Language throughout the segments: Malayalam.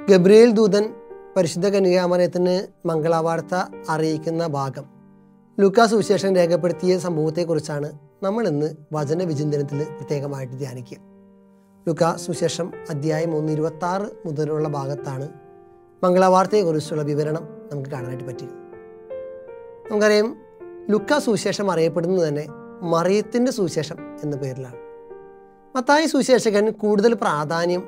ഗബ്രിയേൽ ദൂതൻ പരിശുദ്ധ കന്യാമരത്തിന് മംഗളവാർത്ത അറിയിക്കുന്ന ഭാഗം ലൂക്കാസ് സുവിശേഷം രേഖപ്പെടുത്തിയ സംഭവത്തെക്കുറിച്ചാണ് നമ്മൾ ഇന്ന് വചന വിചിന്തനത്തിൽ പ്രത്യേകമായിട്ട് ധ്യാനിക്കുക ലുക്കാ സുവിശേഷം അധ്യായം ഒന്ന് ഇരുപത്തി ആറ് മുതലുള്ള ഭാഗത്താണ് മംഗളവാർത്തയെക്കുറിച്ചുള്ള വിവരണം നമുക്ക് കാണാനായിട്ട് പറ്റുക നമുക്കറിയാം ലുക്ക സുവിശേഷം അറിയപ്പെടുന്നത് തന്നെ മറിയത്തിൻ്റെ സുവിശേഷം എന്ന പേരിലാണ് മത്തായി സുവിശേഷകൻ കൂടുതൽ പ്രാധാന്യം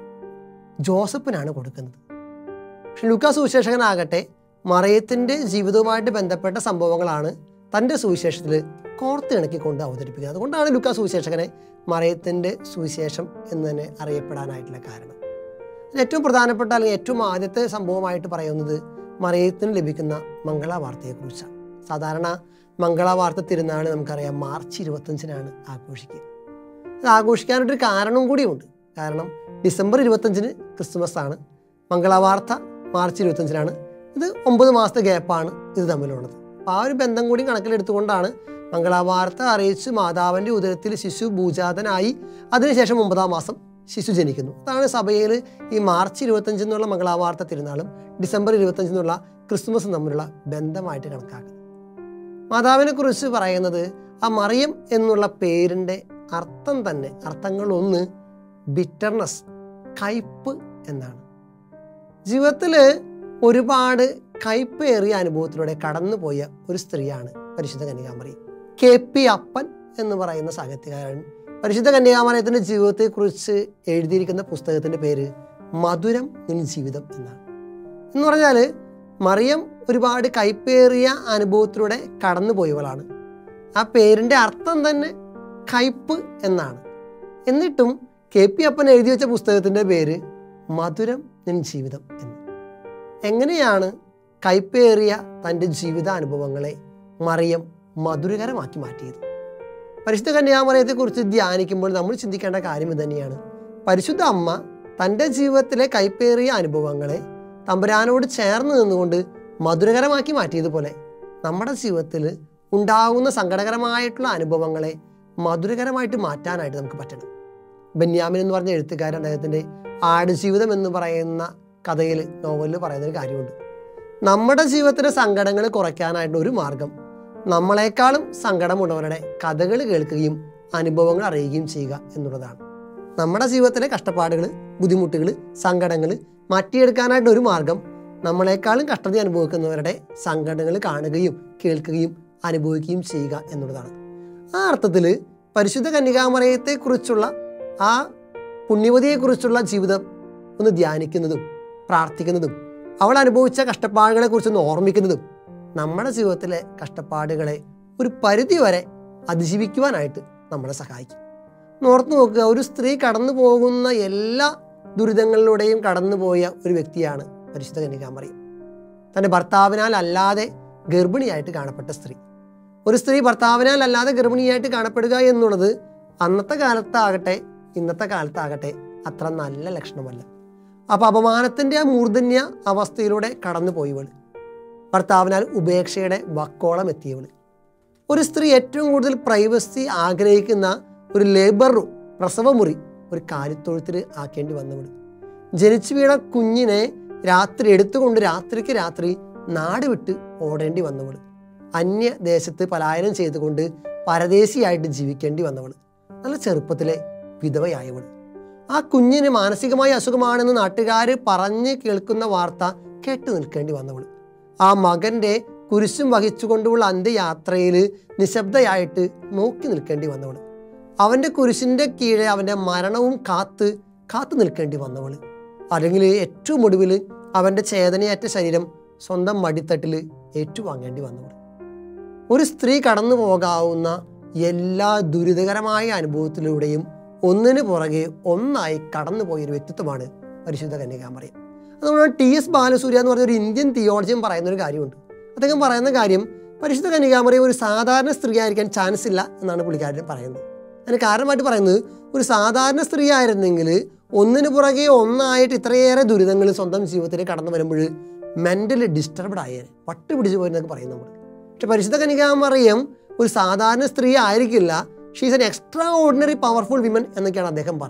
ജോസഫിനാണ് കൊടുക്കുന്നത് പക്ഷെ ലുക്ക സുവിശേഷകനാകട്ടെ മറിയത്തിൻ്റെ ജീവിതവുമായിട്ട് ബന്ധപ്പെട്ട സംഭവങ്ങളാണ് തൻ്റെ സുവിശേഷത്തിൽ കോർത്തിണക്കിക്കൊണ്ട് അവതരിപ്പിക്കുന്നത് അതുകൊണ്ടാണ് ലുക്ക സുവിശേഷകനെ മറിയത്തിൻ്റെ സുവിശേഷം എന്ന് തന്നെ അറിയപ്പെടാനായിട്ടുള്ള കാരണം അതിൽ ഏറ്റവും പ്രധാനപ്പെട്ട അല്ലെങ്കിൽ ഏറ്റവും ആദ്യത്തെ സംഭവമായിട്ട് പറയുന്നത് മറിയത്തിന് ലഭിക്കുന്ന മംഗളവാർത്തയെക്കുറിച്ചാണ് സാധാരണ മംഗളവാർത്ത തിരുനാൾ നമുക്കറിയാം മാർച്ച് ഇരുപത്തഞ്ചിനാണ് ആഘോഷിക്കുക അത് ആഘോഷിക്കാനായിട്ടൊരു കാരണവും കൂടിയുണ്ട് കാരണം ഡിസംബർ ഇരുപത്തഞ്ചിന് ക്രിസ്മസ് ആണ് മംഗളവാർത്ത മാർച്ച് ഇരുപത്തഞ്ചിനാണ് ഇത് ഒമ്പത് മാസത്തെ ഗ്യാപ്പാണ് ഇത് തമ്മിലുള്ളത് അപ്പോൾ ആ ഒരു ബന്ധം കൂടി കണക്കിലെടുത്തുകൊണ്ടാണ് മംഗളവാർത്ത അറിയിച്ച് മാതാവിൻ്റെ ഉദരത്തിൽ ശിശു ഭൂജാതനായി അതിനുശേഷം ഒമ്പതാം മാസം ശിശു ജനിക്കുന്നു അതാണ് സഭയിൽ ഈ മാർച്ച് ഇരുപത്തഞ്ച് എന്നുള്ള മംഗളവാർത്ത തിരുനാളും ഡിസംബർ ഇരുപത്തഞ്ച് എന്നുള്ള ക്രിസ്മസും തമ്മിലുള്ള ബന്ധമായിട്ട് കണക്കാക്കുന്നത് മാതാവിനെ കുറിച്ച് പറയുന്നത് ആ മറിയം എന്നുള്ള പേരിൻ്റെ അർത്ഥം തന്നെ അർത്ഥങ്ങളൊന്ന് ബിറ്റർനെസ് കയ്പ് എന്നാണ് ജീവിതത്തിൽ ഒരുപാട് കയ്പേറിയ അനുഭവത്തിലൂടെ കടന്നുപോയ ഒരു സ്ത്രീയാണ് പരിശുദ്ധ കന്യകാമറി കെ പി അപ്പൻ എന്ന് പറയുന്ന സാഹിത്യകാരൻ പരിശുദ്ധ കന്യാമലയത്തിൻ്റെ ജീവിതത്തെക്കുറിച്ച് എഴുതിയിരിക്കുന്ന പുസ്തകത്തിൻ്റെ പേര് മധുരം നിൻ ജീവിതം എന്നാണ് എന്ന് പറഞ്ഞാൽ മറിയം ഒരുപാട് കൈപ്പേറിയ അനുഭവത്തിലൂടെ കടന്നുപോയവളാണ് ആ പേരിൻ്റെ അർത്ഥം തന്നെ കയ്പ് എന്നാണ് എന്നിട്ടും കെ പി അപ്പൻ എഴുതി വെച്ച പുസ്തകത്തിൻ്റെ പേര് മധുരം നിൻ ജീവിതം എന്ന് എങ്ങനെയാണ് കൈപ്പേറിയ തൻ്റെ ജീവിതാനുഭവങ്ങളെ മറിയം മധുരകരമാക്കി മാറ്റിയത് പരിശുദ്ധ കന്യാമറയത്തെക്കുറിച്ച് ധ്യാനിക്കുമ്പോൾ നമ്മൾ ചിന്തിക്കേണ്ട കാര്യം ഇത് തന്നെയാണ് പരിശുദ്ധ അമ്മ തൻ്റെ ജീവിതത്തിലെ കൈപ്പേറിയ അനുഭവങ്ങളെ തമ്പുരാനോട് ചേർന്ന് നിന്നുകൊണ്ട് മധുരകരമാക്കി മാറ്റിയതുപോലെ നമ്മുടെ ജീവിതത്തിൽ ഉണ്ടാകുന്ന സങ്കടകരമായിട്ടുള്ള അനുഭവങ്ങളെ മധുരകരമായിട്ട് മാറ്റാനായിട്ട് നമുക്ക് പറ്റണം ബെന്യാമിൻ എന്ന് പറഞ്ഞ എഴുത്തുകാരൻ അദ്ദേഹത്തിൻ്റെ ആടുജീവിതം എന്ന് പറയുന്ന കഥയിൽ നോവലിൽ പറയുന്ന ഒരു കാര്യമുണ്ട് നമ്മുടെ ജീവിതത്തിലെ സങ്കടങ്ങൾ കുറയ്ക്കാനായിട്ട് ഒരു മാർഗം നമ്മളെക്കാളും സങ്കടമുള്ളവരുടെ കഥകൾ കേൾക്കുകയും അനുഭവങ്ങൾ അറിയുകയും ചെയ്യുക എന്നുള്ളതാണ് നമ്മുടെ ജീവിതത്തിലെ കഷ്ടപ്പാടുകൾ ബുദ്ധിമുട്ടുകൾ സങ്കടങ്ങൾ മാറ്റിയെടുക്കാനായിട്ട് ഒരു മാർഗം നമ്മളെക്കാളും കഷ്ടത അനുഭവിക്കുന്നവരുടെ സങ്കടങ്ങൾ കാണുകയും കേൾക്കുകയും അനുഭവിക്കുകയും ചെയ്യുക എന്നുള്ളതാണ് ആ അർത്ഥത്തിൽ പരിശുദ്ധ കന്യകാമറയത്തെക്കുറിച്ചുള്ള ആ പുണ്യവതിയെക്കുറിച്ചുള്ള ജീവിതം ഒന്ന് ധ്യാനിക്കുന്നതും പ്രാർത്ഥിക്കുന്നതും അവൾ അനുഭവിച്ച കഷ്ടപ്പാടുകളെക്കുറിച്ചൊന്ന് ഓർമ്മിക്കുന്നതും നമ്മുടെ ജീവിതത്തിലെ കഷ്ടപ്പാടുകളെ ഒരു പരിധി വരെ അതിജീവിക്കുവാനായിട്ട് നമ്മളെ സഹായിക്കും ഓർത്ത് നോക്കുക ഒരു സ്ത്രീ കടന്നു പോകുന്ന എല്ലാ ദുരിതങ്ങളിലൂടെയും കടന്നുപോയ ഒരു വ്യക്തിയാണ് പരിശുദ്ധ കന്യകാമറിയം തൻ്റെ ഭർത്താവിനാൽ അല്ലാതെ ഗർഭിണിയായിട്ട് കാണപ്പെട്ട സ്ത്രീ ഒരു സ്ത്രീ ഭർത്താവിനാൽ അല്ലാതെ ഗർഭിണിയായിട്ട് കാണപ്പെടുക എന്നുള്ളത് അന്നത്തെ കാലത്താകട്ടെ ഇന്നത്തെ കാലത്താകട്ടെ അത്ര നല്ല ലക്ഷണമല്ല അപ്പോൾ അപമാനത്തിൻ്റെ ആ മൂർധന്യ അവസ്ഥയിലൂടെ കടന്നു പോയവൾ ഭർത്താവിനാൽ ഉപേക്ഷയുടെ വക്കോളം എത്തിയവൾ ഒരു സ്ത്രീ ഏറ്റവും കൂടുതൽ പ്രൈവസി ആഗ്രഹിക്കുന്ന ഒരു ലേബർ റൂം പ്രസവമുറി ഒരു കാലിത്തൊഴുത്തിൽ ആക്കേണ്ടി വന്നവൾ ജനിച്ചു വീണ കുഞ്ഞിനെ രാത്രി എടുത്തുകൊണ്ട് രാത്രിക്ക് രാത്രി നാട് വിട്ട് ഓടേണ്ടി വന്നവൾ അന്യ ദേശത്ത് പലായനം ചെയ്തുകൊണ്ട് പരദേശിയായിട്ട് ജീവിക്കേണ്ടി വന്നവൾ നല്ല ചെറുപ്പത്തിലെ വിധവയായവൾ ആ കുഞ്ഞിന് മാനസികമായ അസുഖമാണെന്ന് നാട്ടുകാർ പറഞ്ഞ് കേൾക്കുന്ന വാർത്ത കേട്ടു നിൽക്കേണ്ടി വന്നവൾ ആ മകൻ്റെ കുരിശും വഹിച്ചുകൊണ്ടുള്ള അന്ത്യയാത്രയിൽ നിശബ്ദയായിട്ട് നോക്കി നിൽക്കേണ്ടി വന്നവൾ അവൻ്റെ കുരിശിൻ്റെ കീഴെ അവൻ്റെ മരണവും കാത്ത് കാത്തു നിൽക്കേണ്ടി വന്നവൾ അല്ലെങ്കിൽ ഏറ്റവും ഒടുവിൽ അവൻ്റെ ചേതനയേറ്റ ശരീരം സ്വന്തം മടിത്തട്ടിൽ ഏറ്റുവാങ്ങേണ്ടി വന്നവൾ ഒരു സ്ത്രീ കടന്നു പോകാവുന്ന എല്ലാ ദുരിതകരമായ അനുഭവത്തിലൂടെയും ഒന്നിനു പുറകെ ഒന്നായി കടന്നു പോയൊരു വ്യക്തിത്വമാണ് പരിശുദ്ധ കന്യകാമറിയം അതുകൊണ്ട് ടി എസ് ബാലസൂര്യ എന്ന് പറഞ്ഞ ഒരു ഇന്ത്യൻ തിയോളജിയും പറയുന്ന ഒരു കാര്യമുണ്ട് അദ്ദേഹം പറയുന്ന കാര്യം പരിശുദ്ധ കന്യകാമറിയം ഒരു സാധാരണ സ്ത്രീ ആയിരിക്കാൻ ചാൻസ് ഇല്ല എന്നാണ് പുള്ളിക്കാരൻ പറയുന്നത് അതിന് കാരണമായിട്ട് പറയുന്നത് ഒരു സാധാരണ സ്ത്രീ ആയിരുന്നെങ്കിൽ ഒന്നിനു പുറകെ ഒന്നായിട്ട് ഇത്രയേറെ ദുരിതങ്ങൾ സ്വന്തം ജീവിതത്തിൽ കടന്നു വരുമ്പോൾ മെൻ്റലി ഡിസ്റ്റർബ്ഡ് ആയേനെ പട്ട് പിടിച്ചു പോയെന്നൊക്കെ പറയും നമ്മൾ പക്ഷെ പരിശുദ്ധ കനികാമറിയം ഒരു സാധാരണ സ്ത്രീ ആയിരിക്കില്ല she's an extraordinary powerful women എന്നൊക്കെയാണ് അദ്ദേഹം പറയുന്നത്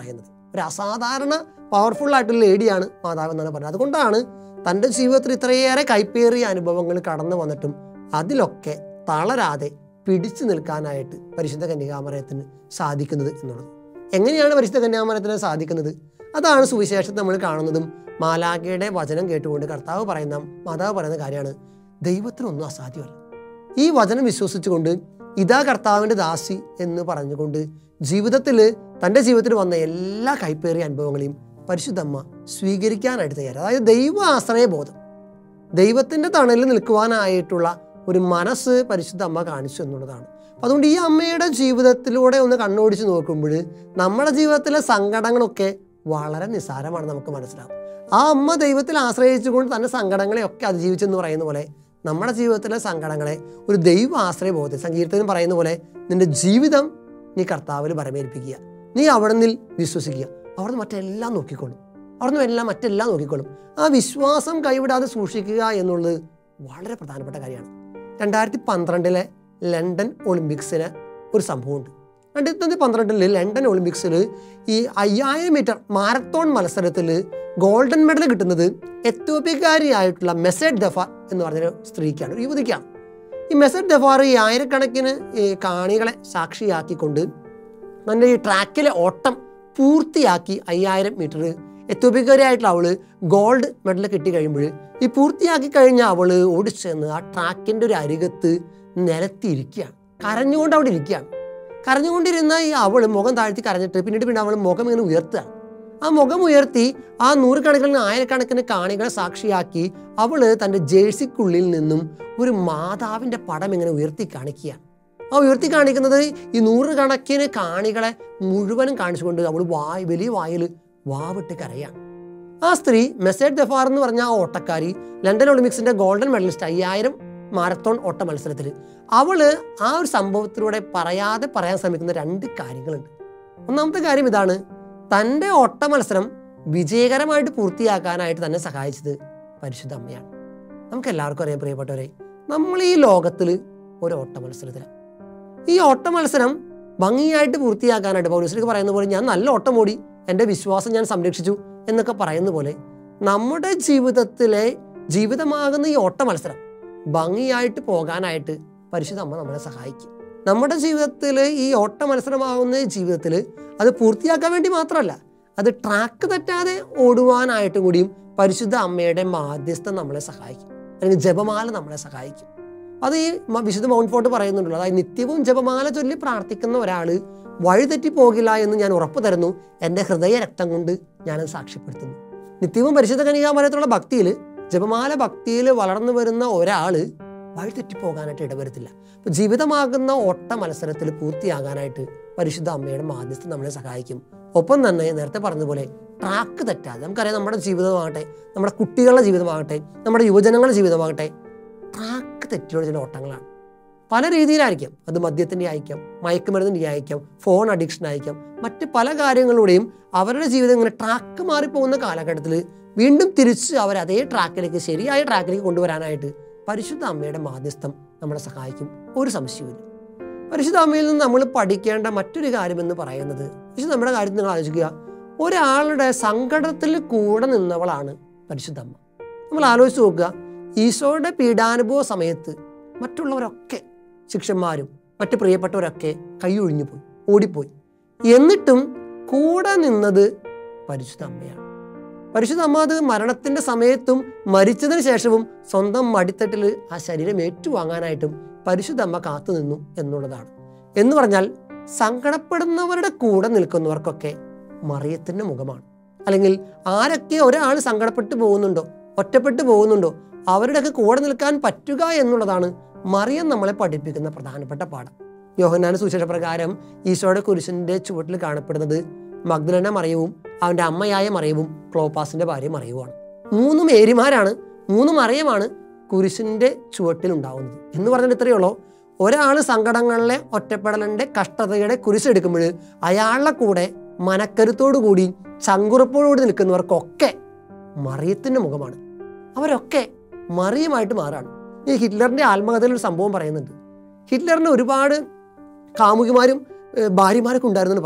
ഒരു അസാധാരണ പവർഫുൾ ആയിട്ടുള്ള ലേഡിയാണ് മാതാവ് എന്നാണ് പറഞ്ഞത് അതുകൊണ്ടാണ് തൻ്റെ ജീവിതത്തിൽ ഇത്രയേറെ കൈപ്പേറിയ അനുഭവങ്ങൾ കടന്നു വന്നിട്ടും അതിലൊക്കെ തളരാതെ പിടിച്ചു നിൽക്കാനായിട്ട് പരിശുദ്ധ കന്യകാമരയത്തിന് സാധിക്കുന്നത് എന്നുള്ളത് എങ്ങനെയാണ് പരിശുദ്ധ കന്യാമരത്തിന് സാധിക്കുന്നത് അതാണ് സുവിശേഷത്തിൽ നമ്മൾ കാണുന്നതും മാലാഖയുടെ വചനം കേട്ടുകൊണ്ട് കർത്താവ് പറയുന്ന മാതാവ് പറയുന്ന കാര്യമാണ് ദൈവത്തിനൊന്നും അസാധ്യമല്ല ഈ വചനം വിശ്വസിച്ചുകൊണ്ട് ഇതാ കർത്താവിൻ്റെ ദാസി എന്ന് പറഞ്ഞുകൊണ്ട് ജീവിതത്തിൽ തൻ്റെ ജീവിതത്തിൽ വന്ന എല്ലാ കൈപ്പേറിയ അനുഭവങ്ങളെയും പരിശുദ്ധമ്മ സ്വീകരിക്കാനായിട്ട് തയ്യാറ് അതായത് ദൈവ ആശ്രയബോധം ദൈവത്തിൻ്റെ തണലിൽ നിൽക്കുവാനായിട്ടുള്ള ഒരു മനസ്സ് പരിശുദ്ധ അമ്മ കാണിച്ചു എന്നുള്ളതാണ് അപ്പം അതുകൊണ്ട് ഈ അമ്മയുടെ ജീവിതത്തിലൂടെ ഒന്ന് കണ്ണോടിച്ച് നോക്കുമ്പോൾ നമ്മുടെ ജീവിതത്തിലെ സങ്കടങ്ങളൊക്കെ വളരെ നിസ്സാരമാണ് നമുക്ക് മനസ്സിലാവും ആ അമ്മ ദൈവത്തിൽ ആശ്രയിച്ചുകൊണ്ട് തൻ്റെ സങ്കടങ്ങളെയൊക്കെ അതിജീവിച്ചെന്ന് പറയുന്ന പോലെ നമ്മുടെ ജീവിതത്തിലെ സങ്കടങ്ങളെ ഒരു ദൈവ ആശ്രയബോധം സങ്കീർത്തനം പറയുന്ന പോലെ നിന്റെ ജീവിതം നീ കർത്താവിൽ പരമേൽപ്പിക്കുക നീ അവിടെ നിന്നിൽ വിശ്വസിക്കുക അവിടുന്ന് മറ്റെല്ലാം നോക്കിക്കോളും അവിടുന്ന് എല്ലാം മറ്റെല്ലാം നോക്കിക്കോളും ആ വിശ്വാസം കൈവിടാതെ സൂക്ഷിക്കുക എന്നുള്ളത് വളരെ പ്രധാനപ്പെട്ട കാര്യമാണ് രണ്ടായിരത്തി പന്ത്രണ്ടിലെ ലണ്ടൻ ഒളിമ്പിക്സിന് ഒരു സംഭവമുണ്ട് രണ്ടായിരത്തി പന്ത്രണ്ടിൽ ലണ്ടൻ ഒളിമ്പിക്സിൽ ഈ അയ്യായിരം മീറ്റർ മാരത്തോൺ മത്സരത്തിൽ ഗോൾഡൻ മെഡൽ കിട്ടുന്നത് എത്യോപ്യക്കാരിയായിട്ടുള്ള മെസഡ് ദഫാർ എന്ന് പറഞ്ഞൊരു സ്ത്രീക്കാണ് ഒരു യുവതിക്കാണ് ഈ മെസഡ് ദഫാർ ഈ ആയിരക്കണക്കിന് ഈ കാണികളെ സാക്ഷിയാക്കിക്കൊണ്ട് തൻ്റെ ഈ ട്രാക്കിലെ ഓട്ടം പൂർത്തിയാക്കി അയ്യായിരം മീറ്റർ എത്യോപ്യക്കാരിയായിട്ടുള്ള അവള് ഗോൾഡ് മെഡൽ കിട്ടി കഴിയുമ്പോൾ ഈ പൂർത്തിയാക്കി കഴിഞ്ഞ അവള് ഓടിച്ചെന്ന് ആ ട്രാക്കിൻ്റെ ഒരു അരികത്ത് നിലത്തിയിരിക്കുകയാണ് കരഞ്ഞുകൊണ്ട് അവിടെ ഇരിക്കുകയാണ് കരഞ്ഞുകൊണ്ടിരുന്ന ഈ അവള് മുഖം താഴ്ത്തി കരഞ്ഞിട്ട് പിന്നീട് പിന്നെ അവൾ മുഖം ഇങ്ങനെ ഉയർത്തുകയാണ് ആ മുഖം ഉയർത്തി ആ നൂറുകണക്കിന് ആയിരക്കണക്കിന് കാണികളെ സാക്ഷിയാക്കി അവള് തൻ്റെ ജേഴ്സിക്കുള്ളിൽ നിന്നും ഒരു മാതാവിൻ്റെ പടം ഇങ്ങനെ ഉയർത്തി കാണിക്കുകയാണ് ആ ഉയർത്തി കാണിക്കുന്നത് ഈ നൂറുകണക്കിന് കാണികളെ മുഴുവനും കാണിച്ചുകൊണ്ട് അവൾ വായ് വലിയ വായിൽ വാവിട്ട് കരയാണ് ആ സ്ത്രീ മെസേഡ് ദഫാർ എന്ന് പറഞ്ഞ ആ ഓട്ടക്കാരി ലണ്ടൻ ഒളിമ്പിക്സിന്റെ ഗോൾഡൻ മെഡലിസ്റ്റ് അയ്യായിരം മാരത്തോൺ ഓട്ട മത്സരത്തിൽ അവള് ആ ഒരു സംഭവത്തിലൂടെ പറയാതെ പറയാൻ ശ്രമിക്കുന്ന രണ്ട് കാര്യങ്ങളുണ്ട് ഒന്നാമത്തെ കാര്യം ഇതാണ് തൻ്റെ ഓട്ട മത്സരം വിജയകരമായിട്ട് പൂർത്തിയാക്കാനായിട്ട് തന്നെ സഹായിച്ചത് പരിശുദ്ധ അമ്മയാണ് നമുക്ക് എല്ലാവർക്കും അറിയാം പ്രിയപ്പെട്ടവരെ നമ്മൾ ഈ ലോകത്തിൽ ഒരു ഓട്ട മത്സരത്തിലാണ് ഈ ഓട്ട മത്സരം ഭംഗിയായിട്ട് പൂർത്തിയാക്കാനായിട്ട് പൗരസ്ലിക്ക് പറയുന്ന പോലെ ഞാൻ നല്ല ഓട്ടം ഓടി എൻ്റെ വിശ്വാസം ഞാൻ സംരക്ഷിച്ചു എന്നൊക്കെ പറയുന്ന പോലെ നമ്മുടെ ജീവിതത്തിലെ ജീവിതമാകുന്ന ഈ ഓട്ട മത്സരം ഭംഗിയായിട്ട് പോകാനായിട്ട് പരിശുദ്ധ അമ്മ നമ്മളെ സഹായിക്കും നമ്മുടെ ജീവിതത്തിൽ ഈ ഓട്ട മത്സരമാകുന്ന ജീവിതത്തിൽ അത് പൂർത്തിയാക്കാൻ വേണ്ടി മാത്രമല്ല അത് ട്രാക്ക് തെറ്റാതെ ഓടുവാനായിട്ടും കൂടിയും പരിശുദ്ധ അമ്മയുടെ മാധ്യസ്ഥം നമ്മളെ സഹായിക്കും അല്ലെങ്കിൽ ജപമാല നമ്മളെ സഹായിക്കും അത് ഈ മ- വിശുദ്ധ മൗണ്ട് ഫോർട്ട് പറയുന്നുണ്ടല്ലോ അതായത് നിത്യവും ജപമാല ചൊല്ലി പ്രാർത്ഥിക്കുന്ന ഒരാൾ വഴിതെറ്റി പോകില്ല എന്ന് ഞാൻ ഉറപ്പു തരുന്നു എൻ്റെ ഹൃദയ രക്തം കൊണ്ട് ഞാനത് സാക്ഷ്യപ്പെടുത്തുന്നു നിത്യവും പരിശുദ്ധ കനികാമലത്തിലുള്ള ഭക്തിയിൽ ജപമാല ഭക്തിയിൽ വളർന്നു വരുന്ന ഒരാൾ വഴിതെറ്റി പോകാനായിട്ട് ഇടവരുത്തില്ല അപ്പോൾ ജീവിതമാകുന്ന ഓട്ട മത്സരത്തിൽ പൂർത്തിയാകാനായിട്ട് പരിശുദ്ധ അമ്മയുടെ മാധ്യസ്ഥം നമ്മളെ സഹായിക്കും ഒപ്പം തന്നെ നേരത്തെ പറഞ്ഞതുപോലെ ട്രാക്ക് തെറ്റാതെ നമുക്കറിയാം നമ്മുടെ ജീവിതമാകട്ടെ നമ്മുടെ കുട്ടികളുടെ ജീവിതമാകട്ടെ നമ്മുടെ യുവജനങ്ങളുടെ ജീവിതമാകട്ടെ ട്രാക്ക് തെറ്റിയുള്ള ചില ഓട്ടങ്ങളാണ് പല രീതിയിലായിരിക്കാം അത് മദ്യത്തിൻ്റെ ആയിരിക്കാം മയക്കുമരുന്നിൻ്റെ ആയിരിക്കാം ഫോൺ അഡിക്ഷൻ ആയിരിക്കാം മറ്റ് പല കാര്യങ്ങളിലൂടെയും അവരുടെ ജീവിതം ഇങ്ങനെ ട്രാക്ക് മാറിപ്പോകുന്ന കാലഘട്ടത്തിൽ വീണ്ടും തിരിച്ച് അവർ അതേ ട്രാക്കിലേക്ക് ശരിയായ ട്രാക്കിലേക്ക് കൊണ്ടുവരാനായിട്ട് പരിശുദ്ധ അമ്മയുടെ മാധ്യസ്ഥം നമ്മളെ സഹായിക്കും ഒരു സംശയവുമില്ല പരിശുദ്ധ അമ്മയിൽ നിന്ന് നമ്മൾ പഠിക്കേണ്ട മറ്റൊരു കാര്യമെന്ന് പറയുന്നത് പരിശുദ്ധ നമ്മുടെ കാര്യത്തിൽ നിങ്ങൾ ആലോചിക്കുക ഒരാളുടെ സങ്കടത്തിൽ കൂടെ നിന്നവളാണ് പരിശുദ്ധ അമ്മ നമ്മൾ ആലോചിച്ച് നോക്കുക ഈശോയുടെ പീഡാനുഭവ സമയത്ത് മറ്റുള്ളവരൊക്കെ ശിഷ്യന്മാരും മറ്റ് പ്രിയപ്പെട്ടവരൊക്കെ കൈയൊഴിഞ്ഞു പോയി ഓടിപ്പോയി എന്നിട്ടും കൂടെ നിന്നത് പരിശുദ്ധ അമ്മയാണ് പരിശുദ്ധ അമ്മ അത് മരണത്തിന്റെ സമയത്തും മരിച്ചതിന് ശേഷവും സ്വന്തം മടിത്തട്ടിൽ ആ ശരീരം ഏറ്റുവാങ്ങാനായിട്ടും പരിശുദ്ധ അമ്മ കാത്തു നിന്നു എന്നുള്ളതാണ് എന്ന് പറഞ്ഞാൽ സങ്കടപ്പെടുന്നവരുടെ കൂടെ നിൽക്കുന്നവർക്കൊക്കെ മറിയത്തിന്റെ മുഖമാണ് അല്ലെങ്കിൽ ആരൊക്കെ ഒരാൾ സങ്കടപ്പെട്ടു പോകുന്നുണ്ടോ ഒറ്റപ്പെട്ടു പോകുന്നുണ്ടോ അവരുടെയൊക്കെ കൂടെ നിൽക്കാൻ പറ്റുക എന്നുള്ളതാണ് മറിയം നമ്മളെ പഠിപ്പിക്കുന്ന പ്രധാനപ്പെട്ട പാഠം യോഹന്നാന സുശേഷ പ്രകാരം ഈശോയുടെ കുരിശിന്റെ ചുവട്ടിൽ കാണപ്പെടുന്നത് മഗ്ദലന മറിയവും അവന്റെ അമ്മയായ മറിയവും ക്ലോപ്പാസിന്റെ ഭാര്യ മറിയവുമാണ് മൂന്ന് മേരിമാരാണ് മൂന്ന് മറിയമാണ് കുരിശിന്റെ ചുവട്ടിൽ ഉണ്ടാവുന്നത് എന്ന് പറഞ്ഞാൽ ഇത്രയേ ഉള്ളൂ ഒരാൾ സങ്കടങ്ങളിലെ ഒറ്റപ്പെടലിന്റെ കഷ്ടതയുടെ കുരിശെടുക്കുമ്പോൾ അയാളുടെ കൂടെ മനക്കരുത്തോടു കൂടി ചങ്കുറപ്പോടുകൂടി നിൽക്കുന്നവർക്കൊക്കെ മറിയത്തിന്റെ മുഖമാണ് അവരൊക്കെ മറിയമായിട്ട് മാറാണ് ഈ ഹിറ്റ്ലറിന്റെ ആത്മകഥയിൽ ഒരു സംഭവം പറയുന്നുണ്ട് ഹിറ്റ്ലറിന് ഒരുപാട് കാമുകിമാരും ഏഹ് ഭാര്യമാരൊക്കെ ഉണ്ടായിരുന്നു എന്ന് പറയുന്നു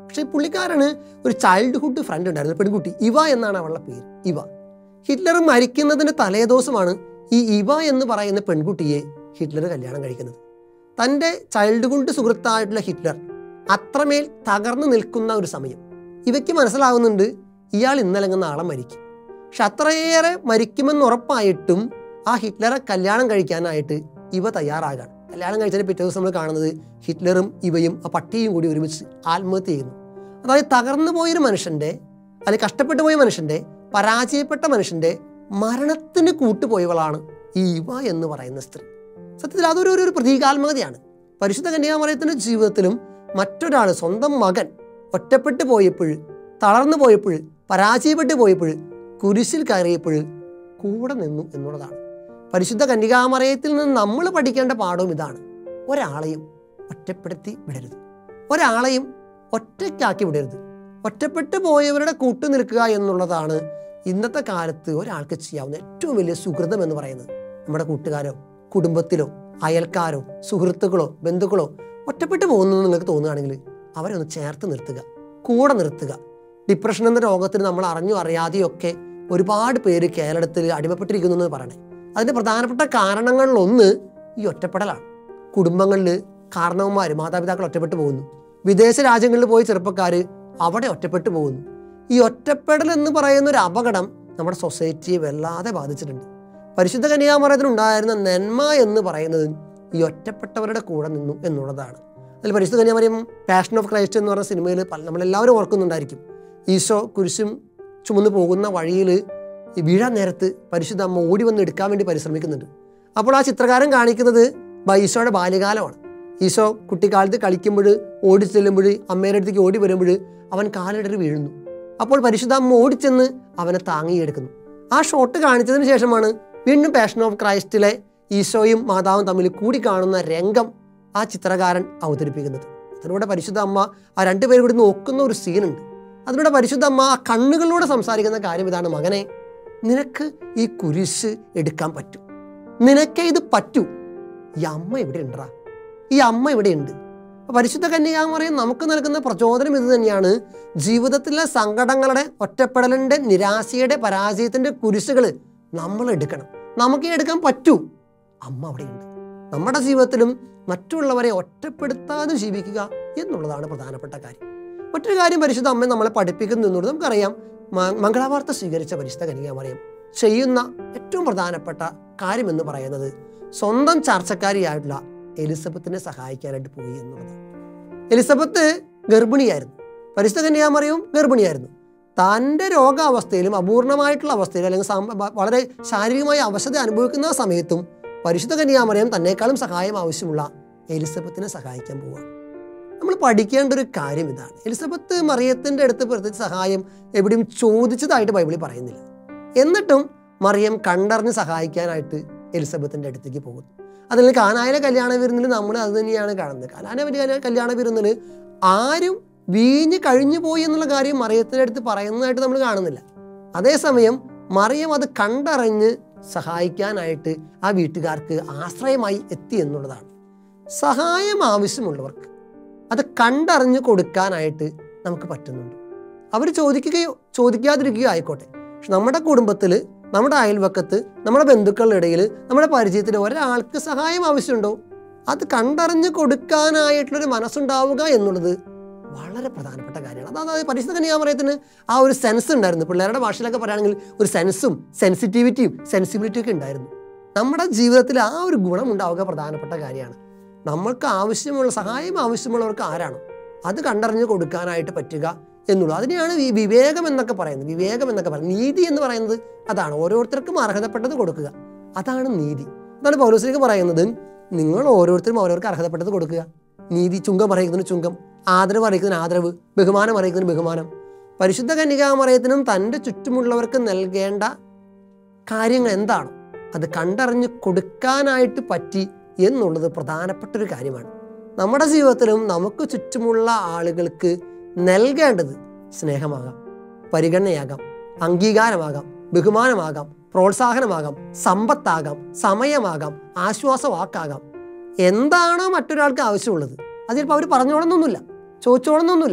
പക്ഷേ പുള്ളിക്കാരന് ഒരു ചൈൽഡ്ഹുഡ് ഫ്രണ്ട് ഉണ്ടായിരുന്നു ഒരു പെൺകുട്ടി ഇവ എന്നാണ് അവളുടെ പേര് ഇവ ഹിറ്റ്ലർ മരിക്കുന്നതിൻ്റെ തലേദിവസമാണ് ഈ ഇവ എന്ന് പറയുന്ന പെൺകുട്ടിയെ ഹിറ്റ്ലർ കല്യാണം കഴിക്കുന്നത് തൻ്റെ ചൈൽഡ്ഹുഡ് സുഹൃത്തായിട്ടുള്ള ഹിറ്റ്ലർ അത്രമേൽ തകർന്നു നിൽക്കുന്ന ഒരു സമയം ഇവയ്ക്ക് മനസ്സിലാകുന്നുണ്ട് ഇയാൾ ഇന്നലെങ്ങുന്ന ആളെ മരിക്കും പക്ഷെ അത്രയേറെ മരിക്കുമെന്ന് ഉറപ്പായിട്ടും ആ ഹിറ്റ്ലറെ കല്യാണം കഴിക്കാനായിട്ട് ഇവ തയ്യാറാകാണ് കല്യാണം കഴിച്ചതിന് പിറ്റേ ദിവസം നമ്മൾ കാണുന്നത് ഹിറ്റ്ലറും ഇവയും ആ പട്ടിയും കൂടി ഒരുമിച്ച് ആത്മഹത്യ ചെയ്യുന്നു അതായത് തകർന്നു പോയൊരു മനുഷ്യൻ്റെ അല്ലെങ്കിൽ കഷ്ടപ്പെട്ടു പോയ മനുഷ്യൻ്റെ പരാജയപ്പെട്ട മനുഷ്യൻ്റെ മരണത്തിന് കൂട്ടുപോയവളാണ് ഈ ഇവ എന്ന് പറയുന്ന സ്ത്രീ സത്യത്തിൽ അതൊരു ഒരു- ഒരു പ്രതീകാത്മകതയാണ് പരിശുദ്ധ കന്യാമറയത്തിൻ്റെ ജീവിതത്തിലും മറ്റൊരാൾ സ്വന്തം മകൻ ഒറ്റപ്പെട്ടു പോയപ്പോൾ തളർന്നു പോയപ്പോൾ പരാജയപ്പെട്ടു പോയപ്പോൾ കുരിശിൽ കയറിയപ്പോൾ കൂടെ നിന്നു എന്നുള്ളതാണ് പരിശുദ്ധ കന്യകാമറയത്തിൽ നിന്ന് നമ്മൾ പഠിക്കേണ്ട പാഠവും ഇതാണ് ഒരാളെയും ഒറ്റപ്പെടുത്തി വിടരുത് ഒരാളെയും ഒറ്റയ്ക്കാക്കി വിടരുത് ഒറ്റപ്പെട്ടു പോയവരുടെ കൂട്ടു നിൽക്കുക എന്നുള്ളതാണ് ഇന്നത്തെ കാലത്ത് ഒരാൾക്ക് ചെയ്യാവുന്ന ഏറ്റവും വലിയ സുഹൃതം എന്ന് പറയുന്നത് നമ്മുടെ കൂട്ടുകാരോ കുടുംബത്തിലോ അയൽക്കാരോ സുഹൃത്തുക്കളോ ബന്ധുക്കളോ ഒറ്റപ്പെട്ടു പോകുന്നു എന്ന് നിങ്ങൾക്ക് തോന്നുകയാണെങ്കിൽ അവരെ ഒന്ന് ചേർത്ത് നിർത്തുക കൂടെ നിർത്തുക ഡിപ്രഷൻ എന്ന രോഗത്തിന് നമ്മൾ അറിഞ്ഞു അറിയാതെയൊക്കെ ഒരുപാട് പേര് കേരളത്തിൽ അടിമപ്പെട്ടിരിക്കുന്നു എന്ന് പറയണേ അതിൻ്റെ പ്രധാനപ്പെട്ട കാരണങ്ങളിലൊന്ന് ഈ ഒറ്റപ്പെടലാണ് കുടുംബങ്ങളിൽ കാരണവന്മാർ മാതാപിതാക്കൾ ഒറ്റപ്പെട്ടു പോകുന്നു വിദേശ രാജ്യങ്ങളിൽ പോയി ചെറുപ്പക്കാർ അവിടെ ഒറ്റപ്പെട്ടു പോകുന്നു ഈ ഒറ്റപ്പെടൽ എന്ന് പറയുന്ന ഒരു അപകടം നമ്മുടെ സൊസൈറ്റിയെ വല്ലാതെ ബാധിച്ചിട്ടുണ്ട് പരിശുദ്ധ കന്യാമറയത്തിനുണ്ടായിരുന്ന നന്മ എന്ന് പറയുന്നത് ഈ ഒറ്റപ്പെട്ടവരുടെ കൂടെ നിന്നു എന്നുള്ളതാണ് അതിൽ പരിശുദ്ധ കന്യാമറിയം പാഷൻ ഓഫ് ക്രൈസ്റ്റ് എന്ന് പറഞ്ഞ സിനിമയിൽ പല നമ്മളെല്ലാവരും ഓർക്കുന്നുണ്ടായിരിക്കും ഈശോ കുരിശും ചുമന്ന് പോകുന്ന വഴിയിൽ ഈ വീഴാൻ നേരത്ത് പരിശുദ്ധ അമ്മ ഓടി വന്ന് എടുക്കാൻ വേണ്ടി പരിശ്രമിക്കുന്നുണ്ട് അപ്പോൾ ആ ചിത്രകാരൻ കാണിക്കുന്നത് ബ- ഈശോയുടെ ബാല്യകാലമാണ് ഈശോ കുട്ടിക്കാലത്ത് കളിക്കുമ്പോൾ ഓടി ചെല്ലുമ്പോൾ അമ്മയുടെ അടുത്തേക്ക് ഓടി വരുമ്പോൾ അവൻ കാലിടറി വീഴുന്നു അപ്പോൾ പരിശുദ്ധ അമ്മ ഓടിച്ചെന്ന് അവനെ താങ്ങിയെടുക്കുന്നു ആ ഷോട്ട് കാണിച്ചതിന് ശേഷമാണ് വീണ്ടും പാഷൻ ഓഫ് ക്രൈസ്റ്റിലെ ഈശോയും മാതാവും തമ്മിൽ കൂടി കാണുന്ന രംഗം ആ ചിത്രകാരൻ അവതരിപ്പിക്കുന്നത് അതിലൂടെ പരിശുദ്ധ അമ്മ ആ രണ്ടുപേരും കൂടി നോക്കുന്ന ഒരു സീനുണ്ട് അതിലൂടെ പരിശുദ്ധ അമ്മ ആ കണ്ണുകളിലൂടെ സംസാരിക്കുന്ന കാര്യം ഇതാണ് മകനെ നിനക്ക് ഈ കുരിശ് എടുക്കാൻ പറ്റും നിനക്കേ ഇത് പറ്റൂ ഈ അമ്മ ഇവിടെ ഉണ്ടറാ ഈ അമ്മ ഇവിടെ ഉണ്ട് അപ്പൊ പരിശുദ്ധ കന്യാകുമാരിയും നമുക്ക് നൽകുന്ന പ്രചോദനം ഇത് തന്നെയാണ് ജീവിതത്തിലെ സങ്കടങ്ങളുടെ ഒറ്റപ്പെടലിൻ്റെ നിരാശയുടെ പരാജയത്തിൻ്റെ കുരിശുകൾ നമ്മൾ എടുക്കണം നമുക്ക് ഈ എടുക്കാൻ പറ്റൂ അമ്മ അവിടെയുണ്ട് നമ്മുടെ ജീവിതത്തിലും മറ്റുള്ളവരെ ഒറ്റപ്പെടുത്താതെ ജീവിക്കുക എന്നുള്ളതാണ് പ്രധാനപ്പെട്ട കാര്യം മറ്റൊരു കാര്യം പരിശുദ്ധ അമ്മ നമ്മളെ പഠിപ്പിക്കുന്നു എന്നുള്ളത് നമുക്കറിയാം മ- മംഗളവാർത്ത സ്വീകരിച്ച പരിശുദ്ധ കന്യാമറിയം ചെയ്യുന്ന ഏറ്റവും പ്രധാനപ്പെട്ട കാര്യം എന്ന് പറയുന്നത് സ്വന്തം ചർച്ചക്കാരിയായിട്ടുള്ള എലിസബത്തിനെ സഹായിക്കാനായിട്ട് പോയി എന്നുള്ളത് എലിസബത്ത് ഗർഭിണിയായിരുന്നു പരിശുദ്ധ കന്യാമറിയവും ഗർഭിണിയായിരുന്നു തൻ്റെ രോഗാവസ്ഥയിലും അപൂർണമായിട്ടുള്ള അവസ്ഥയിലും അല്ലെങ്കിൽ സാമ്പ- വ- വളരെ ശാരീരികമായ അവശത അനുഭവിക്കുന്ന ആ സമയത്തും പരിശുദ്ധ കന്യാമറിയം തന്നെക്കാളും സഹായം ആവശ്യമുള്ള എലിസബത്തിനെ സഹായിക്കാൻ പോവുകയാണ് നമ്മൾ പഠിക്കേണ്ട ഒരു കാര്യം ഇതാണ് എലിസബത്ത് മറിയത്തിൻ്റെ അടുത്ത് പ്രത്യേകിച്ച് സഹായം എവിടെയും ചോദിച്ചതായിട്ട് ബൈബിളിൽ പറയുന്നില്ല എന്നിട്ടും മറിയം കണ്ടറിഞ്ഞ് സഹായിക്കാനായിട്ട് എലിസബത്തിൻ്റെ അടുത്തേക്ക് പോകുന്നു അതിൽ കാനായിലെ കല്യാണ വിരുന്നിൽ നമ്മൾ അത് തന്നെയാണ് കാണുന്നത് കാനാന വലിയ കല്യാണ വിരുന്നിൽ ആരും വീഞ്ഞ് കഴിഞ്ഞു പോയി എന്നുള്ള കാര്യം മറിയത്തിൻ്റെ അടുത്ത് പറയുന്നതായിട്ട് നമ്മൾ കാണുന്നില്ല അതേസമയം മറിയം അത് കണ്ടറിഞ്ഞ് സഹായിക്കാനായിട്ട് ആ വീട്ടുകാർക്ക് ആശ്രയമായി എത്തി എന്നുള്ളതാണ് സഹായം ആവശ്യമുള്ളവർക്ക് അത് കണ്ടറിഞ്ഞ് കൊടുക്കാനായിട്ട് നമുക്ക് പറ്റുന്നുണ്ട് അവർ ചോദിക്കുകയോ ചോദിക്കാതിരിക്കുകയോ ആയിക്കോട്ടെ പക്ഷെ നമ്മുടെ കുടുംബത്തിൽ നമ്മുടെ അയൽവക്കത്ത് നമ്മുടെ ബന്ധുക്കളുടെ ഇടയിൽ നമ്മുടെ പരിചയത്തിൽ ഒരാൾക്ക് സഹായം ആവശ്യമുണ്ടോ അത് കണ്ടറിഞ്ഞ് കൊടുക്കാനായിട്ടുള്ളൊരു മനസ്സുണ്ടാവുക എന്നുള്ളത് വളരെ പ്രധാനപ്പെട്ട കാര്യമാണ് അതായത് പരിശുദ്ധ കന്യാമറയത്തിന് ആ ഒരു സെൻസ് ഉണ്ടായിരുന്നു പിള്ളേരുടെ ഭാഷയിലൊക്കെ പറയുകയാണെങ്കിൽ ഒരു സെൻസും സെൻസിറ്റിവിറ്റിയും സെൻസിബിലിറ്റിയും ഒക്കെ ഉണ്ടായിരുന്നു നമ്മുടെ ജീവിതത്തിൽ ആ ഒരു ഗുണം ഉണ്ടാവുക പ്രധാനപ്പെട്ട കാര്യമാണ് നമ്മൾക്ക് ആവശ്യമുള്ള സഹായം ആവശ്യമുള്ളവർക്ക് ആരാണോ അത് കണ്ടറിഞ്ഞ് കൊടുക്കാനായിട്ട് പറ്റുക എന്നുള്ളത് അതിനെയാണ് ഈ വിവേകം എന്നൊക്കെ പറയുന്നത് വിവേകം എന്നൊക്കെ പറയുന്നത് നീതി എന്ന് പറയുന്നത് അതാണ് ഓരോരുത്തർക്കും അർഹതപ്പെട്ടത് കൊടുക്കുക അതാണ് നീതി അതാണ് പൗലോസിലേക്ക് പറയുന്നത് നിങ്ങൾ ഓരോരുത്തരും ഓരോർക്ക് അർഹതപ്പെട്ടത് കൊടുക്കുക നീതി ചുങ്കം അറിയിക്കുന്നതിന് ചുങ്കം ആദരവ് അറിയിക്കുന്നതിന് ആദരവ് ബഹുമാനം അറിയിക്കുന്നതിന് ബഹുമാനം പരിശുദ്ധ കന്യകാമറയത്തിനും തൻ്റെ ചുറ്റുമുള്ളവർക്ക് നൽകേണ്ട കാര്യങ്ങൾ എന്താണോ അത് കണ്ടറിഞ്ഞ് കൊടുക്കാനായിട്ട് പറ്റി എന്നുള്ളത് പ്രധാനപ്പെട്ട ഒരു കാര്യമാണ് നമ്മുടെ ജീവിതത്തിലും നമുക്ക് ചുറ്റുമുള്ള ആളുകൾക്ക് നൽകേണ്ടത് സ്നേഹമാകാം പരിഗണനയാകാം അംഗീകാരമാകാം ബഹുമാനമാകാം പ്രോത്സാഹനമാകാം സമ്പത്താകാം സമയമാകാം ആശ്വാസവാക്കാകാം എന്താണോ മറ്റൊരാൾക്ക് ആവശ്യമുള്ളത് അത് ചിലപ്പോൾ അവർ പറഞ്ഞോളന്നൊന്നുമില്ല ചോദിച്ചോളന്നൊന്നുമില്ല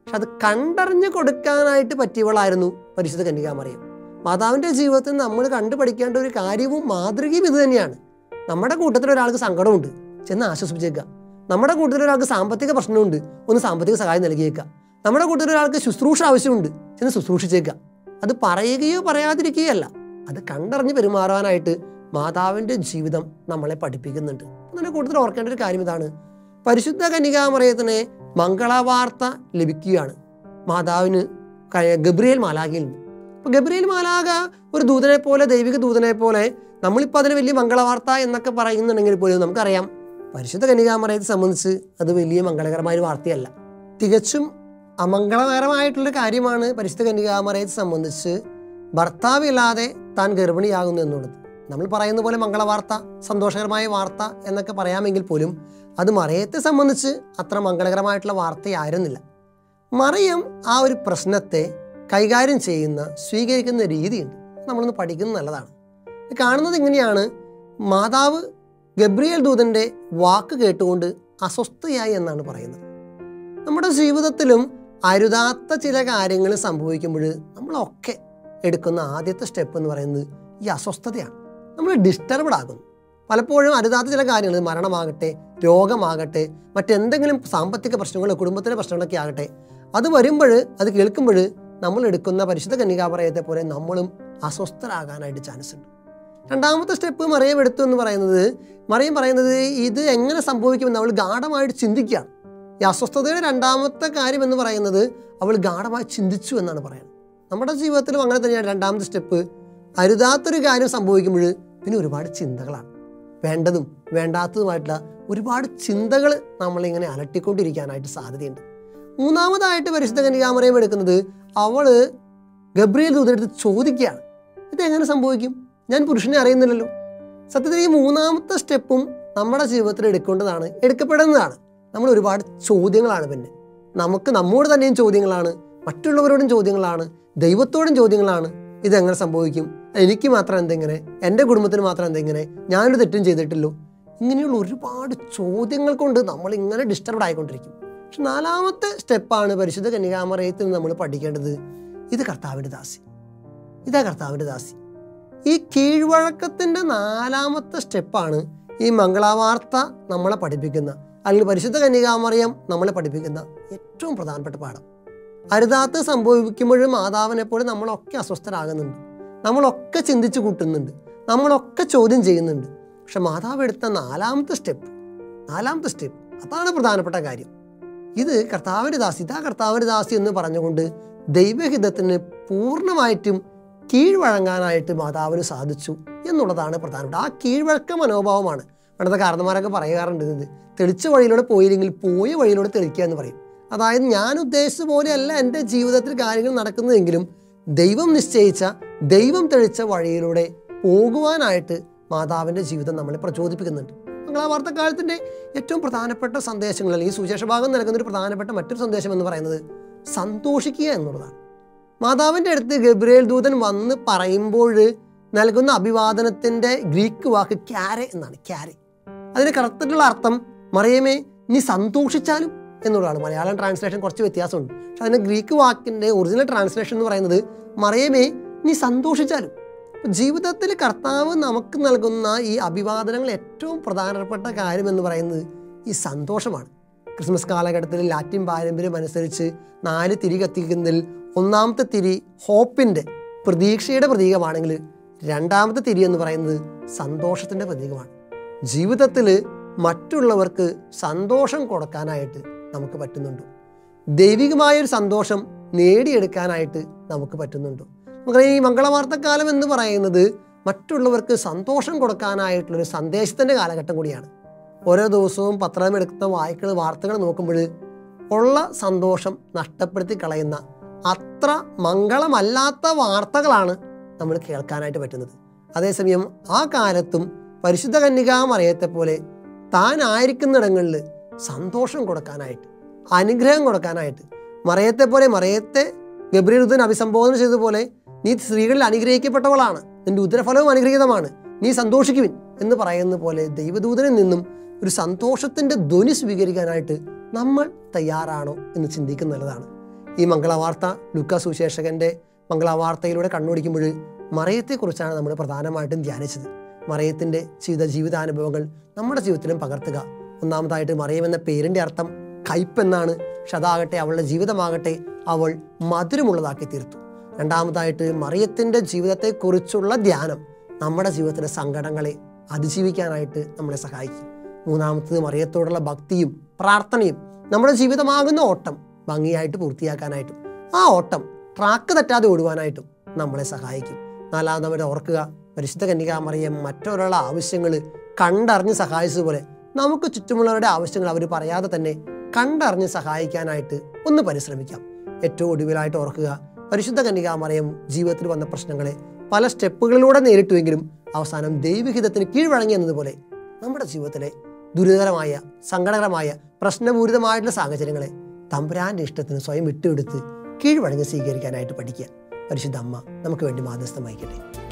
പക്ഷെ അത് കണ്ടറിഞ്ഞ് കൊടുക്കാനായിട്ട് പറ്റിയവളായിരുന്നു പരിശുദ്ധ കന്യകാമറിയം മാതാവിൻ്റെ ജീവിതത്തിൽ നമ്മൾ കണ്ടുപഠിക്കേണ്ട ഒരു കാര്യവും മാതൃകയും ഇത് തന്നെയാണ് നമ്മുടെ കൂട്ടത്തിൽ ഒരാൾക്ക് സങ്കടമുണ്ട് ചെന്ന് ആശ്വസിപ്പിച്ചേക്കുക നമ്മുടെ കൂട്ടത്തിൽ ഒരാൾക്ക് സാമ്പത്തിക പ്രശ്നമുണ്ട് ഒന്ന് സാമ്പത്തിക സഹായം നൽകിയേക്കുക നമ്മുടെ കൂട്ടത്തിൽ ഒരാൾക്ക് ശുശ്രൂഷ ആവശ്യമുണ്ട് ചെന്ന് ശുശ്രൂഷിച്ചേക്കുക അത് പറയുകയോ പറയാതിരിക്കുകയോ അല്ല അത് കണ്ടറിഞ്ഞ് പെരുമാറാനായിട്ട് മാതാവിൻ്റെ ജീവിതം നമ്മളെ പഠിപ്പിക്കുന്നുണ്ട് നമ്മുടെ കൂട്ടത്തിൽ ഓർക്കേണ്ട ഒരു കാര്യം ഇതാണ് പരിശുദ്ധ കന്യകാമറയത്തിനെ മംഗളവാർത്ത ലഭിക്കുകയാണ് മാതാവിന് ക- ഗബ്രിയേൽ മാലാഖയിൽ നിന്ന് അപ്പോൾ ഗബ്രിയേൽ മാലാഖ ഒരു ദൂതനെ പോലെ ദൈവിക ദൂതനെ പോലെ നമ്മളിപ്പോൾ അതിന് വലിയ മംഗളവാർത്ത എന്നൊക്കെ പറയുന്നുണ്ടെങ്കിൽ പോലും നമുക്കറിയാം പരിശുദ്ധ കന്യകാമറയത്തെ സംബന്ധിച്ച് അത് വലിയ മംഗളകരമായ ഒരു വാർത്തയല്ല തികച്ചും അമംഗളകരമായിട്ടുള്ള കാര്യമാണ് പരിശുദ്ധ കന്യകാമറയത്തെ സംബന്ധിച്ച് ഭർത്താവില്ലാതെ താൻ ഗർഭിണിയാകുന്നു എന്നുള്ളത് നമ്മൾ പറയുന്ന പോലെ മംഗളവാർത്ത സന്തോഷകരമായ വാർത്ത എന്നൊക്കെ പറയാമെങ്കിൽ പോലും അത് മറിയത്തെ സംബന്ധിച്ച് അത്ര മംഗളകരമായിട്ടുള്ള വാർത്തയായിരുന്നില്ല മറിയം ആ ഒരു പ്രശ്നത്തെ കൈകാര്യം ചെയ്യുന്ന സ്വീകരിക്കുന്ന രീതിയുണ്ട് നമ്മളൊന്ന് പഠിക്കുന്നത് നല്ലതാണ് ഇത് കാണുന്നത് ഇങ്ങനെയാണ് മാതാവ് ഗബ്രിയേൽ ദൂതൻ്റെ വാക്ക് കേട്ടുകൊണ്ട് അസ്വസ്ഥയായി എന്നാണ് പറയുന്നത് നമ്മുടെ ജീവിതത്തിലും അരുതാത്ത ചില കാര്യങ്ങൾ സംഭവിക്കുമ്പോൾ നമ്മളൊക്കെ എടുക്കുന്ന ആദ്യത്തെ സ്റ്റെപ്പ് എന്ന് പറയുന്നത് ഈ അസ്വസ്ഥതയാണ് നമ്മൾ ഡിസ്റ്റർബ്ഡ് ആകുന്നു പലപ്പോഴും അരുതാത്ത ചില കാര്യങ്ങൾ മരണമാകട്ടെ രോഗമാകട്ടെ മറ്റെന്തെങ്കിലും സാമ്പത്തിക പ്രശ്നങ്ങളോ കുടുംബത്തിലെ പ്രശ്നങ്ങളൊക്കെ ആകട്ടെ അത് വരുമ്പോൾ അത് കേൾക്കുമ്പോൾ നമ്മൾ എടുക്കുന്ന പരിശുദ്ധ കന്യകാപറയത്തെ പോലെ നമ്മളും അസ്വസ്ഥരാകാനായിട്ട് ചാൻസ് ഉണ്ട് രണ്ടാമത്തെ സ്റ്റെപ്പ് മറിയം എടുത്തു എന്ന് പറയുന്നത് മറിയം പറയുന്നത് ഇത് എങ്ങനെ സംഭവിക്കുമെന്ന് അവൾ ഗാഠമായിട്ട് ചിന്തിക്കുകയാണ് ഈ അസ്വസ്ഥതയുടെ രണ്ടാമത്തെ കാര്യം എന്ന് പറയുന്നത് അവൾ ഗാഠമായി ചിന്തിച്ചു എന്നാണ് പറയുന്നത് നമ്മുടെ ജീവിതത്തിലും അങ്ങനെ തന്നെയാണ് രണ്ടാമത്തെ സ്റ്റെപ്പ് അരുതാത്തൊരു കാര്യം സംഭവിക്കുമ്പോൾ പിന്നെ ഒരുപാട് ചിന്തകളാണ് വേണ്ടതും വേണ്ടാത്തതുമായിട്ടുള്ള ഒരുപാട് ചിന്തകൾ നമ്മളിങ്ങനെ അലട്ടിക്കൊണ്ടിരിക്കാനായിട്ട് സാധ്യതയുണ്ട് മൂന്നാമതായിട്ട് പരിശുദ്ധ കന്യകാമറയം എടുക്കുന്നത് അവള് ഗബ്രിയേൽ ദൂതരെടുത്ത് ചോദിക്കുകയാണ് ഇതെങ്ങനെ സംഭവിക്കും ഞാൻ പുരുഷനെ അറിയുന്നില്ലല്ലോ സത്യത്തിൽ ഈ മൂന്നാമത്തെ സ്റ്റെപ്പും നമ്മുടെ ജീവിതത്തിൽ എടുക്കേണ്ടതാണ് എടുക്കപ്പെടുന്നതാണ് നമ്മൾ ഒരുപാട് ചോദ്യങ്ങളാണ് പിന്നെ നമുക്ക് നമ്മോട് തന്നെയും ചോദ്യങ്ങളാണ് മറ്റുള്ളവരോടും ചോദ്യങ്ങളാണ് ദൈവത്തോടും ചോദ്യങ്ങളാണ് ഇതെങ്ങനെ സംഭവിക്കും എനിക്ക് മാത്രം എന്തെങ്ങനെ എൻ്റെ കുടുംബത്തിന് മാത്രം എന്തെങ്ങനെ ഞാനൊരു തെറ്റും ചെയ്തിട്ടില്ലോ ഇങ്ങനെയുള്ള ഒരുപാട് ചോദ്യങ്ങൾ കൊണ്ട് നമ്മൾ ഇങ്ങനെ ഡിസ്റ്റർബ്ഡ് ആയിക്കൊണ്ടിരിക്കും പക്ഷെ നാലാമത്തെ സ്റ്റെപ്പാണ് പരിശുദ്ധ കന്യകാമറയത്തിൽ നിന്ന് നമ്മൾ പഠിക്കേണ്ടത് ഇത് കർത്താവിൻ്റെ ദാസി ഇതാ കർത്താവിൻ്റെ ദാസി ഈ കീഴ്വഴക്കത്തിൻ്റെ നാലാമത്തെ സ്റ്റെപ്പാണ് ഈ മംഗളവാർത്ത നമ്മളെ പഠിപ്പിക്കുന്ന അല്ലെങ്കിൽ പരിശുദ്ധ കന്യകാമറിയം നമ്മളെ പഠിപ്പിക്കുന്ന ഏറ്റവും പ്രധാനപ്പെട്ട പാഠം അരുതാത്ത് സംഭവിക്കുമ്പോഴും മാതാവിനെപ്പോഴും നമ്മളൊക്കെ അസ്വസ്ഥരാകുന്നുണ്ട് നമ്മളൊക്കെ ചിന്തിച്ചു കൂട്ടുന്നുണ്ട് നമ്മളൊക്കെ ചോദ്യം ചെയ്യുന്നുണ്ട് പക്ഷെ മാതാവ് എടുത്ത നാലാമത്തെ സ്റ്റെപ്പ് നാലാമത്തെ സ്റ്റെപ്പ് അതാണ് പ്രധാനപ്പെട്ട കാര്യം ഇത് കർത്താവിൻ്റെ ദാസി ഇതാ കർത്താവിൻ്റെ ദാസി എന്ന് പറഞ്ഞുകൊണ്ട് ദൈവഹിതത്തിന് പൂർണ്ണമായിട്ടും കീഴ്വഴങ്ങാനായിട്ട് മാതാവിന് സാധിച്ചു എന്നുള്ളതാണ് പ്രധാനപ്പെട്ട ആ കീഴ്വഴക്ക മനോഭാവമാണ് പണ്ടത്തെ കാരണന്മാരൊക്കെ പറയാറുണ്ട് ഇത് തെളിച്ച വഴിയിലൂടെ പോയില്ലെങ്കിൽ പോയ വഴിയിലൂടെ തെളിക്കുക എന്ന് പറയും അതായത് ഞാൻ ഉദ്ദേശിച്ച പോലെയല്ല എൻ്റെ ജീവിതത്തിൽ കാര്യങ്ങൾ നടക്കുന്നതെങ്കിലും ദൈവം നിശ്ചയിച്ച ദൈവം തെളിച്ച വഴിയിലൂടെ പോകുവാനായിട്ട് മാതാവിൻ്റെ ജീവിതം നമ്മളെ പ്രചോദിപ്പിക്കുന്നുണ്ട് മംഗളവാർത്തക്കാലത്തിൻ്റെ ഏറ്റവും പ്രധാനപ്പെട്ട സന്ദേശങ്ങൾ അല്ലെങ്കിൽ സുവിശേഷ ഭാഗം നൽകുന്ന ഒരു പ്രധാനപ്പെട്ട മറ്റൊരു സന്ദേശം എന്ന് പറയുന്നത് സന്തോഷിക്കുക എന്നുള്ളതാണ് മാതാവിൻ്റെ അടുത്ത് ഗബ്രിയേൽ ദൂതൻ വന്ന് പറയുമ്പോൾ നൽകുന്ന അഭിവാദനത്തിൻ്റെ ഗ്രീക്ക് വാക്ക് ക്യാരെ എന്നാണ് ക്യാരെ അതിന് കറക്റ്റായിട്ടുള്ള അർത്ഥം മറിയമേ നീ സന്തോഷിച്ചാലും എന്നുള്ളതാണ് മലയാളം ട്രാൻസ്ലേഷൻ കുറച്ച് വ്യത്യാസമുണ്ട് പക്ഷെ അതിൻ്റെ ഗ്രീക്ക് വാക്കിൻ്റെ ഒറിജിനൽ ട്രാൻസ്ലേഷൻ എന്ന് പറയുന്നത് മറിയമേ നീ സന്തോഷിച്ചാലും അപ്പോൾ ജീവിതത്തിൽ കർത്താവ് നമുക്ക് നൽകുന്ന ഈ അഭിവാദനങ്ങൾ ഏറ്റവും പ്രധാനപ്പെട്ട കാര്യം എന്ന് പറയുന്നത് ഈ സന്തോഷമാണ് ക്രിസ്മസ് കാലഘട്ടത്തിൽ ലാറ്റിൻ പാരമ്പര്യം അനുസരിച്ച് നാല് തിരി കത്തിക്കുന്നതിൽ ഒന്നാമത്തെ തിരി ഹോപ്പിൻ്റെ പ്രതീക്ഷയുടെ പ്രതീകമാണെങ്കിൽ രണ്ടാമത്തെ തിരി എന്ന് പറയുന്നത് സന്തോഷത്തിൻ്റെ പ്രതീകമാണ് ജീവിതത്തിൽ മറ്റുള്ളവർക്ക് സന്തോഷം കൊടുക്കാനായിട്ട് നമുക്ക് പറ്റുന്നുണ്ടോ ദൈവികമായൊരു സന്തോഷം നേടിയെടുക്കാനായിട്ട് നമുക്ക് പറ്റുന്നുണ്ടോ നമുക്കറിയാം ഈ മംഗളവാർത്തക്കാലം എന്ന് പറയുന്നത് മറ്റുള്ളവർക്ക് സന്തോഷം കൊടുക്കാനായിട്ടുള്ളൊരു സന്ദേശത്തിൻ്റെ കാലഘട്ടം കൂടിയാണ് ഓരോ ദിവസവും പത്രം എടുക്കുന്ന വായിക്കുന്ന വാർത്തകൾ നോക്കുമ്പോൾ ഉള്ള സന്തോഷം നഷ്ടപ്പെടുത്തി കളയുന്ന അത്ര മംഗളമല്ലാത്ത വാർത്തകളാണ് നമ്മൾ കേൾക്കാനായിട്ട് പറ്റുന്നത് അതേസമയം ആ കാലത്തും പരിശുദ്ധ കന്യകാമറിയത്തെ പോലെ താൻ ആയിരിക്കുന്നിടങ്ങളിൽ സന്തോഷം കൊടുക്കാനായിട്ട് അനുഗ്രഹം കൊടുക്കാനായിട്ട് മറയത്തെ പോലെ മറയത്തെ ഗബ്രിയുദ്ധൻ അഭിസംബോധന ചെയ്തതുപോലെ നീ സ്ത്രീകളിൽ അനുഗ്രഹിക്കപ്പെട്ടവളാണ് നിന്റെ ഉദരഫലവും അനുഗ്രഹീതമാണ് നീ സന്തോഷിക്കുവിൻ എന്ന് പറയുന്ന പോലെ ദൈവദൂതനിൽ നിന്നും ഒരു സന്തോഷത്തിൻ്റെ ധ്വനി സ്വീകരിക്കാനായിട്ട് നമ്മൾ തയ്യാറാണോ എന്ന് ചിന്തിക്കുന്ന നല്ലതാണ് ഈ മംഗളവാർത്ത ലുക്ക സുശേഷകന്റെ മംഗളവാർത്തയിലൂടെ കണ്ണോടിക്കുമ്പോൾ മറയത്തെക്കുറിച്ചാണ് നമ്മൾ പ്രധാനമായിട്ടും ധ്യാനിച്ചത് മറയത്തിൻ്റെ ജീവിത ജീവിതാനുഭവങ്ങൾ നമ്മുടെ ജീവിതത്തിലും പകർത്തുക ഒന്നാമതായിട്ട് മറിയം എന്ന പേരിൻ്റെ അർത്ഥം കയ്പെന്നാണ് പക്ഷെ അതാകട്ടെ അവളുടെ ജീവിതമാകട്ടെ അവൾ മധുരമുള്ളതാക്കി തീർത്തു രണ്ടാമതായിട്ട് മറിയത്തിൻ്റെ ജീവിതത്തെക്കുറിച്ചുള്ള ധ്യാനം നമ്മുടെ ജീവിതത്തിലെ സങ്കടങ്ങളെ അതിജീവിക്കാനായിട്ട് നമ്മളെ സഹായിക്കും മൂന്നാമത്തത് മറിയത്തോടുള്ള ഭക്തിയും പ്രാർത്ഥനയും നമ്മുടെ ജീവിതമാകുന്ന ഓട്ടം ഭംഗിയായിട്ട് പൂർത്തിയാക്കാനായിട്ടും ആ ഓട്ടം ട്രാക്ക് തെറ്റാതെ ഓടുവാനായിട്ടും നമ്മളെ സഹായിക്കും നാലാമത് ഓർക്കുക പരിശുദ്ധ കന്യകാമറിയം മറ്റൊരാളുടെ ആവശ്യങ്ങൾ കണ്ടറിഞ്ഞ് സഹായിച്ചതുപോലെ നമുക്ക് ചുറ്റുമുള്ളവരുടെ ആവശ്യങ്ങൾ അവർ പറയാതെ തന്നെ കണ്ടറിഞ്ഞ് സഹായിക്കാനായിട്ട് ഒന്ന് പരിശ്രമിക്കാം ഏറ്റവും ഒടുവിലായിട്ട് ഓർക്കുക പരിശുദ്ധ കന്യകാമറിയം ജീവിതത്തിൽ വന്ന പ്രശ്നങ്ങളെ പല സ്റ്റെപ്പുകളിലൂടെ നേരിട്ടുവെങ്കിലും അവസാനം ദൈവഹിതത്തിന് കീഴ്വഴങ്ങി എന്നതുപോലെ നമ്മുടെ ജീവിതത്തിലെ ദുരിതകരമായ സങ്കടകരമായ പ്രശ്നപൂരിതമായിട്ടുള്ള സാഹചര്യങ്ങളെ തമ്പുരാന്റെ ഇഷ്ടത്തിന് സ്വയം വിട്ടുകൊടുത്ത് കീഴ്വഴങ്ങി സ്വീകരിക്കാനായിട്ട് പഠിക്കുക പരിശുദ്ധ അമ്മ നമുക്ക് വേണ്ടി മാധ്യസ്ഥം വഹിക്കട്ടെ